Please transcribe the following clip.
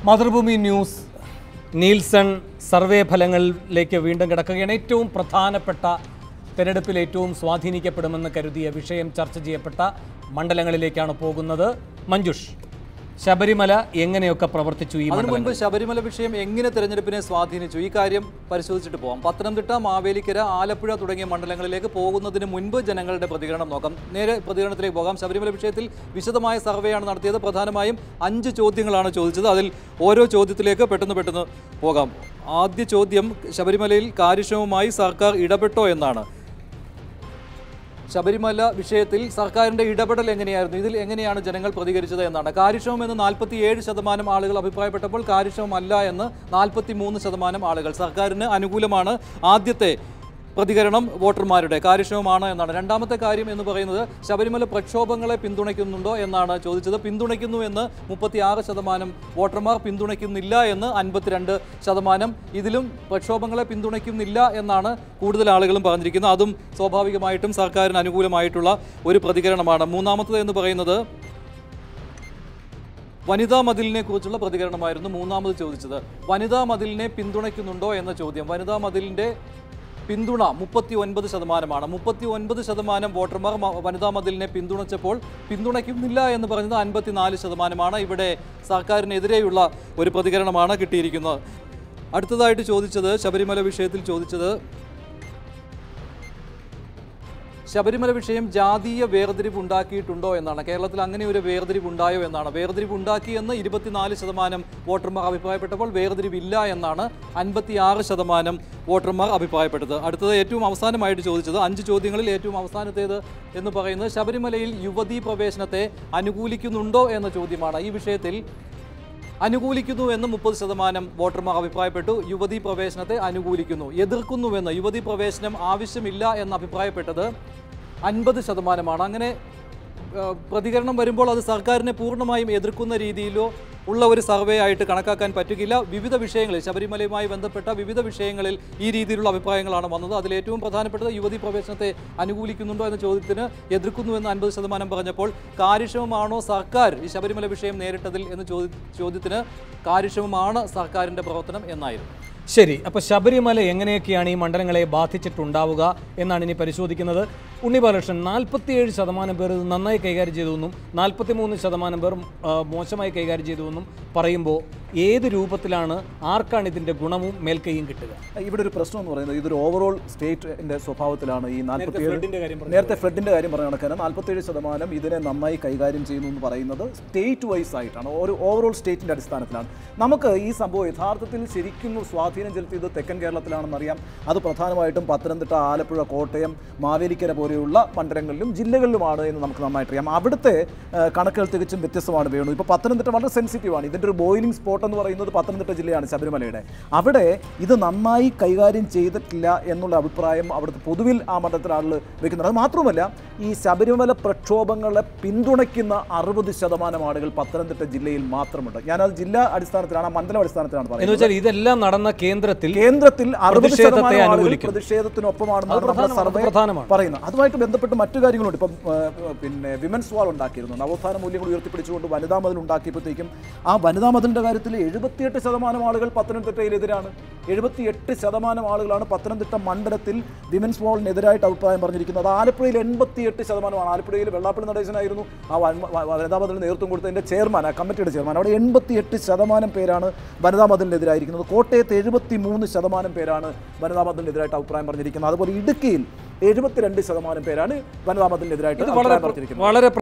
Mathrubhumi news Nielsen survey ഫലങ്ങളിലേക്ക് വീണ്ടും കിടക്കുകയാണ് ഏറ്റവും പ്രധാനപ്പെട്ട തെരഞ്ഞെടുപ്പിൽ ഏറ്റവും സ്വാധീനിക്കപ്പെടുമെന്ന് കരുതിയ വിഷയം ചർച്ച ചെയ്യപ്പെട്ട മണ്ഡലങ്ങളിലേക്കാണ് പോകുന്നത് മഞ്ജുഷ് ശബരിമല എങ്ങനെയൊക്കെ പ്രവർത്തിച്ചു ഈ അതിനു മണ്ഡലങ്ങളിൽ മുൻപ് ശബരിമല വിഷയം എങ്ങനെ തെരഞ്ഞെടുപ്പിനെ സ്വാധീനിച്ചു ഈ കാര്യം പരിശോധിച്ചിട്ട് പോകാം പത്തനംതിട്ട മാവേലിക്കര ആലപ്പുഴ തുടങ്ങിയ മണ്ഡലങ്ങളിലേക്ക് പോകുന്നതിന് മുൻപ് ജനങ്ങളുടെ പ്രതികരണം നോക്കാം നേരെ പ്രതികരണത്തിലേക്ക് പോകാം ശബരിമല വിഷയത്തിൽ വിശദമായ സർവേയാണ് നടത്തിയത് പ്രധാനമായും അഞ്ച് ചോദ്യങ്ങളാണ് ചോദിച്ചത് അതിൽ ഓരോ ചോദ്യത്തിലേക്ക് പെട്ടെന്ന് പെട്ടെന്ന് പോകാം ആദ്യ ചോദ്യം ശബരിമലയിൽ കാര്യക്ഷമമായി സർക്കാർ ഇടപെട്ടോ എന്നാണ് ശബരിമല വിഷയത്തിൽ സർക്കാരിന്റെ ഇടപെടൽ എങ്ങനെയായിരുന്നു ഇതിൽ എങ്ങനെയാണ് ജനങ്ങൾ പ്രതികരിച്ചത് എന്നാണ് കാര്യക്ഷമം എന്ന് നാൽപ്പത്തിയേഴ് ശതമാനം ആളുകൾ അഭിപ്രായപ്പെട്ടപ്പോൾ കാര്യക്ഷമമല്ല എന്ന് നാൽപ്പത്തി മൂന്ന് ശതമാനം ആളുകൾ സർക്കാരിന് അനുകൂലമാണ് ആദ്യത്തെ പ്രതികരണം വോട്ടർമാരുടെ കാര്യക്ഷമമാണ് എന്നാണ് രണ്ടാമത്തെ കാര്യം എന്ന് പറയുന്നത് ശബരിമല പ്രക്ഷോഭങ്ങളെ പിന്തുണയ്ക്കുന്നുണ്ടോ എന്നാണ് ചോദിച്ചത് പിന്തുണയ്ക്കുന്നു എന്ന് മുപ്പത്തിയാറ് ശതമാനം വോട്ടർമാർ പിന്തുണയ്ക്കുന്നില്ല എന്ന് അൻപത്തിരണ്ട് ശതമാനം ഇതിലും പ്രക്ഷോഭങ്ങളെ പിന്തുണയ്ക്കുന്നില്ല എന്നാണ് കൂടുതൽ ആളുകളും പറഞ്ഞിരിക്കുന്നത് അതും സ്വാഭാവികമായിട്ടും സർക്കാരിന് അനുകൂലമായിട്ടുള്ള ഒരു പ്രതികരണമാണ് മൂന്നാമത്തത് എന്ന് പറയുന്നത് വനിതാ മതിലിനെ കുറിച്ചുള്ള പ്രതികരണമായിരുന്നു മൂന്നാമത് ചോദിച്ചത് വനിതാ മതിലിനെ പിന്തുണയ്ക്കുന്നുണ്ടോ എന്ന ചോദ്യം വനിതാ മതിലിന്റെ പിന്തുണ മുപ്പത്തി ഒൻപത് ശതമാനമാണ് മുപ്പത്തി ഒൻപത് ശതമാനം വോട്ടർമാർ മ- വനിതാ മതിലിനെ പിന്തുണച്ചപ്പോൾ പിന്തുണയ്ക്കുന്നില്ല എന്ന് പറഞ്ഞത് അൻപത്തിനാല് ശതമാനമാണ് ഇവിടെ സർക്കാരിനെതിരെയുള്ള ഒരു പ്രതികരണമാണ് കിട്ടിയിരിക്കുന്നത് അടുത്തതായിട്ട് ചോദിച്ചത് ശബരിമല വിഷയത്തിൽ ചോദിച്ചത് ശബരിമല വിഷയം ജാതീയ വേർതിരിവ് ഉണ്ടാക്കിയിട്ടുണ്ടോ എന്നാണ് കേരളത്തിൽ അങ്ങനെ ഒരു വേർതിരിവ് ഉണ്ടായോ എന്നാണ് വേർതിരിവ് ഉണ്ടാക്കിയെന്ന് ഇരുപത്തിനാല് ശതമാനം വോട്ടർമാർ അഭിപ്രായപ്പെട്ടപ്പോൾ വേർതിരിവില്ല എന്നാണ് അൻപത്തിയാറ് ശതമാനം വോട്ടർമാർ അഭിപ്രായപ്പെട്ടത് അടുത്തത് ഏറ്റവും അവസാനമായിട്ട് ചോദിച്ചത് അഞ്ച് ചോദ്യങ്ങളിൽ ഏറ്റവും അവസാനത്തേത് എന്ന് പറയുന്നത് ശബരിമലയിൽ യുവതീ പ്രവേശനത്തെ അനുകൂലിക്കുന്നുണ്ടോ എന്ന ചോദ്യമാണ് ഈ വിഷയത്തിൽ അനുകൂലിക്കുന്നു എന്ന് മുപ്പത് ശതമാനം വോട്ടർമാർ അഭിപ്രായപ്പെട്ടു യുവതീ പ്രവേശനത്തെ അനുകൂലിക്കുന്നു എതിർക്കുന്നുവെന്ന് യുവതീ പ്രവേശനം ആവശ്യമില്ല എന്ന് അഭിപ്രായപ്പെട്ടത് അൻപത് ശതമാനമാണ് അങ്ങനെ ആ, പ്രതികരണം വരുമ്പോൾ അത് സർക്കാരിനെ പൂർണ്ണമായും എതിർക്കുന്ന രീതിയിലോ ഉള്ള ഒരു സർവേ ആയിട്ട് കണക്കാക്കാൻ പറ്റുകയില്ല വിവിധ വിഷയങ്ങളിൽ ശബരിമലയുമായി ബന്ധപ്പെട്ട വിവിധ വിഷയങ്ങളിൽ ഈ രീതിയിലുള്ള അഭിപ്രായങ്ങളാണ് വന്നത് അതിൽ ഏറ്റവും പ്രധാനപ്പെട്ടത് യുവതീ പ്രവേശനത്തെ അനുകൂലിക്കുന്നുണ്ടോ എന്ന ചോദ്യത്തിന് എതിർക്കുന്നുവെന്ന് അൻപത് ശതമാനം പറഞ്ഞപ്പോൾ കാര്യക്ഷമമാണോ സർക്കാർ ഈ ശബരിമല വിഷയം നേരിട്ടതിൽ എന്ന ചോദ്യ ചോദ്യത്തിന് കാര്യക്ഷമമാണ് സർക്കാരിൻ്റെ പ്രവർത്തനം എന്നായിരുന്നു ശരി അപ്പോൾ ശബരിമല എങ്ങനെയൊക്കെയാണ് ഈ മണ്ഡലങ്ങളെ ബാധിച്ചിട്ടുണ്ടാവുക എന്നാണ് ഇനി പരിശോധിക്കുന്നത് ഉണ്ണി ബാലകൃഷ്ണൻ നാൽപ്പത്തിയേഴ് ശതമാനം പേർ ഇത് നന്നായി കൈകാര്യം ചെയ്തുവെന്നും നാൽപ്പത്തി മൂന്ന് ശതമാനം പേർ ആ, മോശമായി കൈകാര്യം ചെയ്തുവെന്നും പറയുമ്പോൾ ഏത് രൂപത്തിലാണ് ആർക്കാണ് ഇതിൻ്റെ ഗുണവും മേൽക്കൈയും കിട്ടുക ഇവിടെ ഒരു പ്രശ്നം എന്ന് പറയുന്നത് ഇതൊരു ഓവറോൾ സ്റ്റേറ്റിന്റെ സ്വഭാവത്തിലാണ് ഈ നാൽപ്പത്തിയേഴ് ഫ്ലഡിന്റെ കാര്യം നേരത്തെ ഫ്ലഡിന്റെ കാര്യം പറഞ്ഞ കണക്കാണ് നാൽപ്പത്തേഴ് ശതമാനം ഇതിനെ നന്നായി കൈകാര്യം ചെയ്യുന്നു എന്ന് പറയുന്നത് സ്റ്റേറ്റ് വൈസ് ആയിട്ടാണ് ഒരു ഓവറോൾ സ്റ്റേറ്റിന്റെ അടിസ്ഥാനത്തിലാണ് നമുക്ക് ഈ സംഭവം യഥാർത്ഥത്തിൽ ശരിക്കും സ്വാധീനം ചെലുത്തിയത് തെക്കൻ കേരളത്തിലാണെന്ന് അറിയാം അത് പ്രധാനമായിട്ടും പത്തനംതിട്ട ആലപ്പുഴ കോട്ടയം മാവേലിക്കര പോലെയുള്ള മണ്ഡലങ്ങളിലും ജില്ലകളിലുമാണ് എന്ന് നമുക്ക് നന്നായിട്ട് അറിയാം അവിടുത്തെ ആ, കണക്കുകൾ തികച്ചും വ്യത്യസ്തമാണ് വേണു ഇപ്പോൾ പത്തനംതിട്ട വളരെ സെൻസിറ്റീവ് ആണ് ഇതിൻ്റെ ഒരു ബോയിലിംഗ് സ്പോട്ട് എന്ന് പറയുന്നത് പത്തനംതിട്ട ജില്ലയാണ് ശബരിമലയുടെ അവിടെ ഇത് നന്നായി കൈകാര്യം ചെയ്തിട്ടില്ല എന്നുള്ള അഭിപ്രായം അവിടുത്തെ പൊതുവിൽ ആ മണ്ഡലത്തിൽ ആളുകൾ വെക്കുന്നുണ്ട് അത് മാത്രമല്ല ഈ ശബരിമല പ്രക്ഷോഭങ്ങളെ പിന്തുണയ്ക്കുന്ന അറുപത് ശതമാനം ആളുകൾ പത്തനംതിട്ട ജില്ലയിൽ മാത്രമുണ്ട് ഞാനത് ജില്ലാ അടിസ്ഥാനത്തിലാണ് ആ മണ്ഡലം അടിസ്ഥാനത്തിലാണ് എന്ന് പറയുന്നത് വെച്ചാൽ ഇതെല്ലാം നടന്ന കേന്ദ്രത്തിൽ കേന്ദ്രത്തിൽ അറുപത് പ്രതിഷേധത്തെ ശതമാനം ആളുകൾ അനുകൂലിക്കുന്നു. പ്രതിഷേധത്തിനൊപ്പമാണെന്നാണ് അത് നമ്മുടെ പ്രധാനമാണ്, അത് സർവേ പ്രധാനമാണ്. പറയുന്നത് അതുമായിട്ട് ബന്ധപ്പെട്ട് മറ്റു കാര്യങ്ങളുണ്ട് ഇപ്പം ആ, പിന്നെ വിമൻസ് വാൾ ഉണ്ടാക്കിയിരുന്നു നവോത്ഥാന മൂല്യങ്ങൾ ഉയർത്തിപ്പിടിച്ചുകൊണ്ട് വനിതാ മതിൽ ഉണ്ടാക്കിയപ്പോഴത്തേക്കും ആ വനിതാ മതിലിന്റെ കാര്യത്തിൽ എഴുപത്തിയെട്ട് ശതമാനം ആളുകൾ പത്തനംതിട്ടയിലെതിരാണ് എഴുപത്തിയെട്ട് ശതമാനം ആളുകളാണ് പത്തനംതിട്ട മണ്ഡലത്തിൽ വിമൻസ് വാളിനെതിരായിട്ട് അഭിപ്രായം പറഞ്ഞിരിക്കുന്നത് ആലപ്പുഴയിൽ എൺപത്തിയെട്ട് ശതമാനമാണ് ആലപ്പുഴയിൽ വെള്ളാപ്പള്ളി നടേശനായിരുന്നു ആ വൻ- വ- വനിതാ മതിലിന് നേതൃത്വം കൊടുത്തതിന്റെ ചെയർമാൻ ആ കമ്മിറ്റിയുടെ ചെയർമാൻ അവിടെ എൺപത്തിയെട്ട് ശതമാനം പേരാണ് വനിതാ മതിലിനെതിരായിരിക്കുന്നത് കോട്ടയത്ത് എഴുപത്തി മൂന്ന് ശതമാനം പേരാണ് വനിതാ മതിലിനെതിരായിട്ട് അഭിപ്രായം പറഞ്ഞിരിക്കുന്നത് അതുപോലെ ഇടുക്കിയിൽ എഴുപത്തിരണ്ട് ശതമാനം പേരാണ് വനിതാ മതിലിനെതിരായിട്ട് ഇത് അഭിപ്രായം വളരെ പറഞ്ഞിരിക്കുന്നത് വളരെ